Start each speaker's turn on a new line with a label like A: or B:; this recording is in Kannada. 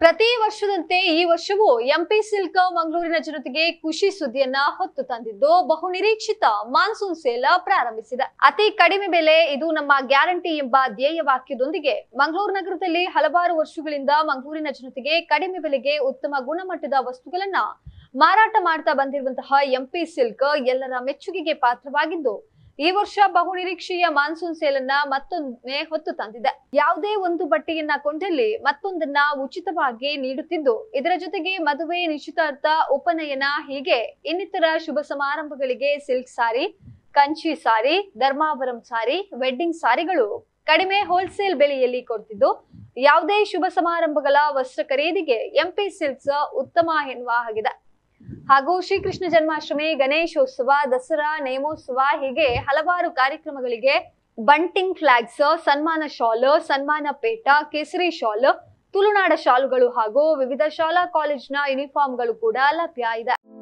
A: ಪ್ರತಿ ವರ್ಷದಂತೆ ಈ ವರ್ಷವೂ ಎಂಪಿ ಸಿಲ್ಕ್ ಮಂಗಳೂರಿನ ಜನತೆಗೆ ಖುಷಿ ಸುದ್ದಿಯನ್ನ ಹೊತ್ತು ತಂದಿದ್ದು ಬಹು ನಿರೀಕ್ಷಿತ ಮಾನ್ಸೂನ್ ಸೇಲ್ ಪ್ರಾರಂಭಿಸಿದೆ ಅತಿ ಕಡಿಮೆ ಬೆಲೆ ಇದು ನಮ್ಮ ಗ್ಯಾರಂಟಿ ಎಂಬ ಧ್ಯೇಯ ವಾಕ್ಯದೊಂದಿಗೆ ಮಂಗಳೂರು ನಗರದಲ್ಲಿ ಹಲವಾರು ವರ್ಷಗಳಿಂದ ಮಂಗಳೂರಿನ ಜನತೆಗೆ ಕಡಿಮೆ ಬೆಲೆಗೆ ಉತ್ತಮ ಗುಣಮಟ್ಟದ ವಸ್ತುಗಳನ್ನ ಮಾರಾಟ ಮಾಡ್ತಾ ಬಂದಿರುವಂತಹ ಎಂಪಿ ಸಿಲ್ಕ್ ಎಲ್ಲರ ಮೆಚ್ಚುಗೆಗೆ ಪಾತ್ರವಾಗಿದ್ದು ಈ ವರ್ಷ ಬಹು ನಿರೀಕ್ಷೆಯ ಮಾನ್ಸೂನ್ ಸೇಲ್ ಅನ್ನ ಮತ್ತೊಮ್ಮೆ ಹೊತ್ತು ತಂದಿದೆ ಯಾವುದೇ ಒಂದು ಬಟ್ಟೆಯನ್ನ ಕೊಂಡಲ್ಲಿ ಮತ್ತೊಂದನ್ನ ಉಚಿತವಾಗಿ ನೀಡುತ್ತಿದ್ದು ಇದರ ಜೊತೆಗೆ ಮದುವೆ ನಿಶ್ಚಿತಾರ್ಥ ಉಪನಯನ ಹೀಗೆ ಇನ್ನಿತರ ಶುಭ ಸಮಾರಂಭಗಳಿಗೆ silk sari Kanchi sari Dharmavaram sari wedding ಸಾರಿಗಳು ಕಡಿಮೆ ಹೋಲ್ಸೇಲ್ ಬೆಲೆಯಲ್ಲಿ ಕೊಡ್ತಿದ್ದು ಯಾವುದೇ ಶುಭ ಸಮಾರಂಭಗಳ ವಸ್ತ್ರ ಖರೀದಿಗೆ ಎಂಪಿ ಸಿಲ್ಕ್ಸ್ ಉತ್ತಮ ಎನ್ನುವ ಆಗಿದೆ ಹಾಗೂ ಶ್ರೀಕೃಷ್ಣ ಜನ್ಮಾಷ್ಟಮಿ ಗಣೇಶೋತ್ಸವ ದಸರಾ ನೇಮೋತ್ಸವ ಹೀಗೆ ಹಲವಾರು ಕಾರ್ಯಕ್ರಮಗಳಿಗೆ ಬಂಟಿಂಗ್ ಫ್ಲಾಗ್ಸ್ ಸನ್ಮಾನ ಶಾಲ್ ಸನ್ಮಾನ ಪೇಟ ಕೇಸರಿ ಶಾಲ್ ತುಳುನಾಡ ಶಾಲುಗಳು ಹಾಗೂ ವಿವಿಧ ಶಾಲಾ ಕಾಲೇಜಿನ ಯೂನಿಫಾರ್ಮ್ಗಳು ಕೂಡ ಲಭ್ಯ ಇದೆ